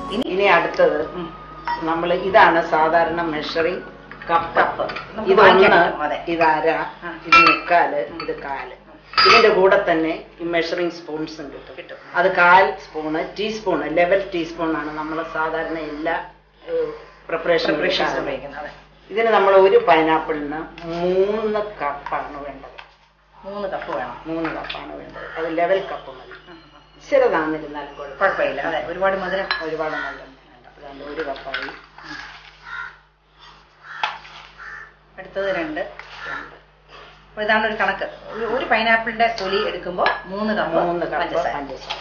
ഇനി ഇനി അടുത്തത് നമ്മൾ ഇതാണ് സാധാരണ മെഷറിംഗ് കപ്പ് കപ്പ്. നമുക്ക് ഇത് വാങ്ങിക്കാൻ ഒന്ന് കിട്ടും, അതെ. ഇത് അര ആ. ഇത് മുക്കാല് ഇത് കാല് ഇതിന്റെ കൂടെ തന്നെ ഈ മെഷറിംഗ് സ്പൂൺസും കിട്ടും കിട്ടും. അത് കാൽ സ്പൂണ് ടീസ്പൂണ് ലെവൽ ടീസ്പൂൺ ആണ് നമ്മൾ സാധാരണ എല്ലാ പ്രിപ്പറേഷൻ പ്രിപ്പറേഷൻസ് ഉപയോഗിക്കുന്നത് അതെ ഇതിന് നമ്മൾ ഒരു പൈനാപ്പിളിന് മൂന്ന് കപ്പാണ് വേണ്ടത് മൂന്ന് കപ്പ് വേണം മൂന്ന് കപ്പാണ് വേണ്ടത് അത് ലെവൽ കപ്പ് മതി ചെറുതാന്നിരുന്നാലും കുഴപ്പം കുഴപ്പമില്ല അതെ ഒരുപാട് മധുരം ഒരുപാട് നല്ല വേണ്ട അതാണ് ഒരു കപ്പായി അടുത്തത് രണ്ട് അപ്പോൾ ഇതാണ് ഒരു കണക്ക് ഒരു ഒരു പൈനാപ്പിളിന്റെ തൊലി എടുക്കുമ്പോൾ മൂന്ന് കപ്പ് മൂന്ന് കപ്പ് പഞ്ചസാര പഞ്ചസാര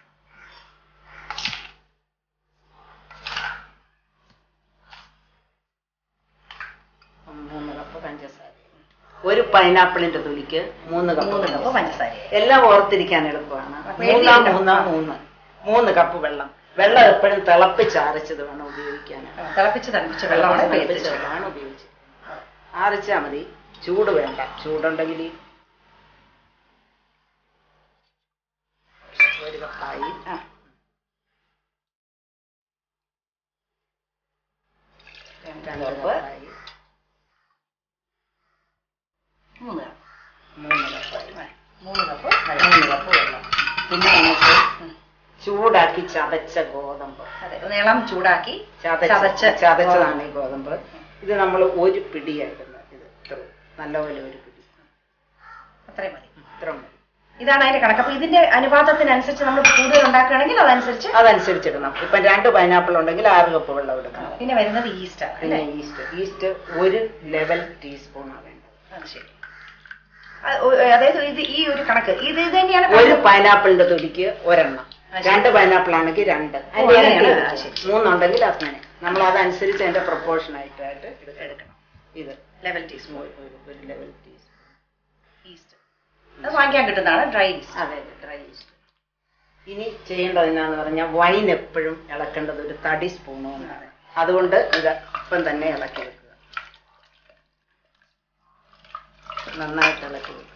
മൂന്ന് കപ്പ് പഞ്ചസാര ഒരു പൈനാപ്പിളിന്റെ തൊലിക്ക് മൂന്ന് കപ്പ് മൂന്ന് കപ്പ് പഞ്ചസാര. പഞ്ചസാര എല്ലാം ഓർത്തിരിക്കാൻ എളുപ്പമാണ് അപ്പൊ മൂന്നാ എഴുതിയിട്ടോ? മൂന്നാ മൂന്ന് മൂന്ന് കപ്പ് വെള്ളം വെള്ളം എപ്പോഴും തിളപ്പിച്ചാരച്ചത് വേണം ഉപയോഗിക്കാൻ തിളപ്പിച്ച് തണുപ്പിച്ച വെള്ളമാണ് ഇപ്പൊ തിളപ്പിച്ച എത്തിച്ചത്. വെള്ളമാണ് ഉപയോഗിച്ചത് ആരച്ചാ മതി ചൂട് വേണ്ട ചൂടുണ്ടെങ്കിൽ ഒരു കപ്പായി ആ. രണ്ട് രണ്ട് കപ്പ് കപ്പായി മൂന്ന് കപ്പ് മൂന്ന് കപ്പായി ആ, മൂന്ന് കപ്പ് വെള്ളം മൂന്ന് കപ്പ് വെള്ളം പിന്നെ നമുക്ക് ചൂടാക്കി ചതച്ച ഗോതമ്പ് അതെ ഒന്ന് ഇളം ചൂടാക്കി ചതച്ച ചതച്ച് ചതച്ചതാണ് ഈ ഗോതമ്പ് ഇത് നമ്മൾ ഒരു പിടിയായിടുന്നത് ഇത് ഇത്ര നല്ലപോലെ ഒരു പിടി അത്രയും മതി ഇത്ര മതി ഇതാണ് അതിന്റെ കണക്ക് അപ്പൊ ഇതിന്റെ അനുപാതത്തിനനുസരിച്ച് നമ്മൾ കൂടുതൽ ഉണ്ടാക്കുകയാണെങ്കിൽ അതനുസരിച്ച് അതനുസരിച്ചിടണം ഇപ്പം രണ്ട് പൈനാപ്പിൾ ഉണ്ടെങ്കിൽ ആറ് കപ്പ് വെള്ളം എടുക്കണം പിന്നെ വരുന്നത് ഈസ്റ്റ് ആണ് പിന്നെ അല്ലേ ഈസ്റ്റ് ഈസ്റ്റ് ഒരു ലെവൽ ടീസ്പൂണാണ് വേണ്ടത് അത് ശരി അത് ഒ- അതായത് ഇത് ഈ ഒരു കണക്ക് ഇത് ഇത് തന്നെയാണ് ഒരു പൈനാപ്പിളിന്റെ തൊലിക്ക് ഒരെണ്ണം ആ, ശരി. രണ്ട് പൈനാപ്പിൾ ആണെങ്കിൽ രണ്ട് അതിന്റെ അങ്ങനെയാണ്. ഇരട്ടി ആ, വെച്ച്. ശരി. മൂന്നുണ്ടെങ്കിൽ അങ്ങനെ നമ്മൾ അതനുസരിച്ച് അതിന്റെ പ്രൊപ്പോർഷൻ ആയിട്ടായിട്ട് എടുക്കണം. എടുക്കണം ഇത് ലെവൽ ടീസ്പൂൺ ഒരു- ഒരു- ഒരു ലെവൽ ടീസ്പൂൺ ഈസ്റ്റ് അത് വാങ്ങിക്കാൻ കിട്ടുന്നതാണ് ഡ്രൈ ഈസ്റ്റ് അതെ ഡ്രൈ ഈസ്റ്റ് ഇനി ചെയ്യേണ്ടത് എന്നാന്ന് പറഞ്ഞാൽ വൈൻ എപ്പോഴും ഇളക്കേണ്ടത് ഒരു തടി സ്പൂണുകൊണ്ടാണ് അതുകൊണ്ട് ഇത് ഇപ്പം തന്നെ ഇളക്കി വെക്കുക നന്നായിട്ട് ഇളക്കി വെക്കുക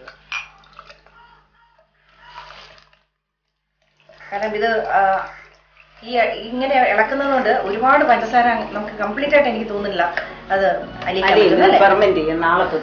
കാരണം ഇത് ആ, ഈ ഇങ്ങനെ ഇളക്കുന്നത് കൊണ്ട് ഒരുപാട് പഞ്ചസാര നമുക്ക് കംപ്ലീറ്റ് ആയിട്ട് എനിക്ക് തോന്നുന്നില്ല അത് അലിയിക്കാൻ അലിയിൽ പറ്റും അല്ലേ? ഫെർമെന്റ് ചെയ്യും നാളെ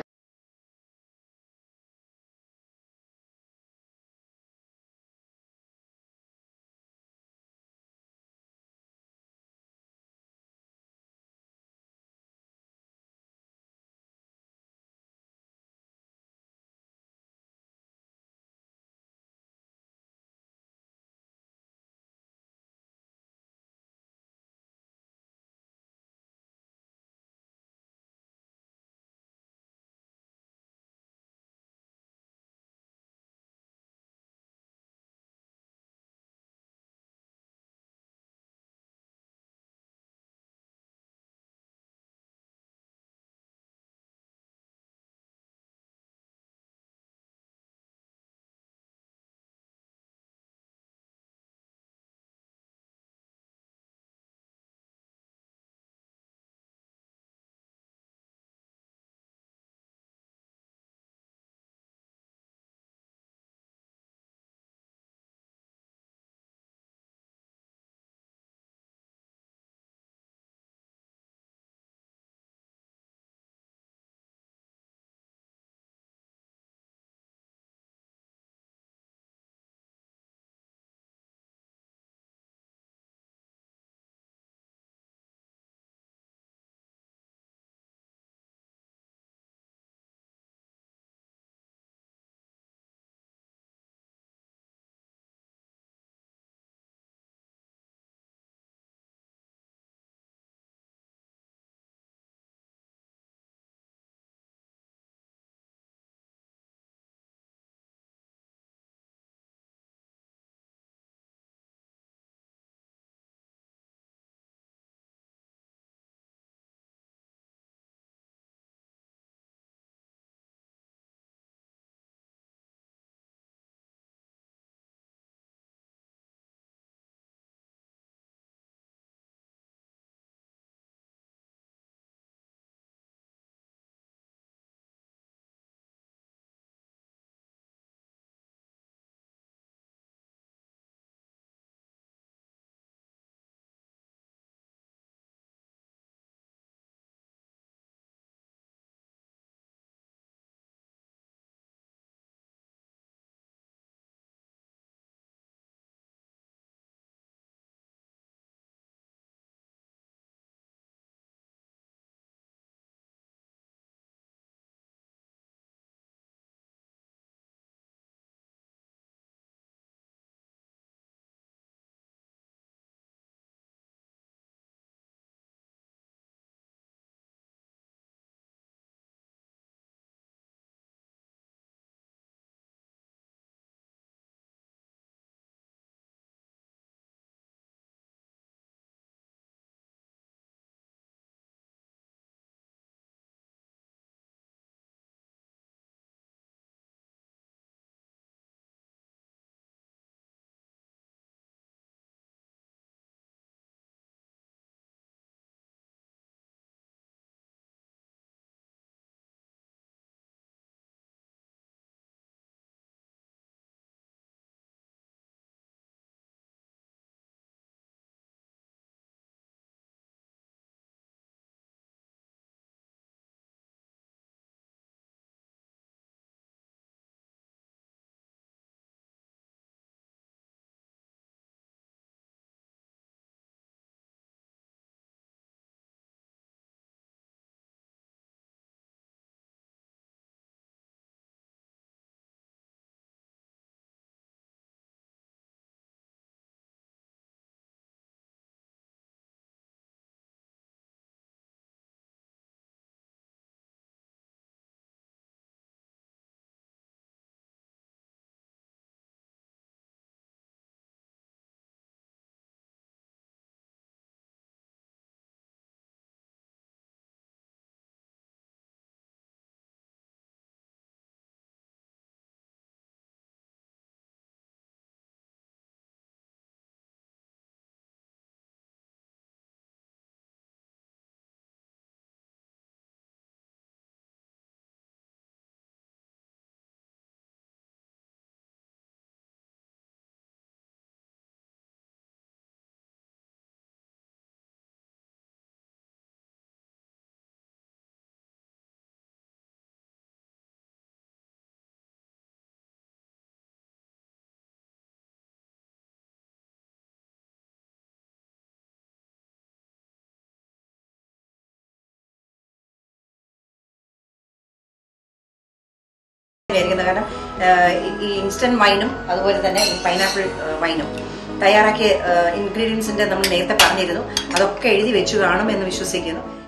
വിശ്വസിക്കുന്നത് കാരണം ആ, ഈ ഇൻസ്റ്റന്റ് വൈനും അതുപോലെ തന്നെ ഈ പൈനാപ്പിൾ വൈനും തയ്യാറാക്കിയ ഇൻഗ്രീഡിയൻസിന്റെ നമ്മൾ നേരത്തെ പറഞ്ഞിരുന്നു അതൊക്കെ എഴുതി വെച്ചു കാണും എന്ന് വിശ്വസിക്കുന്നു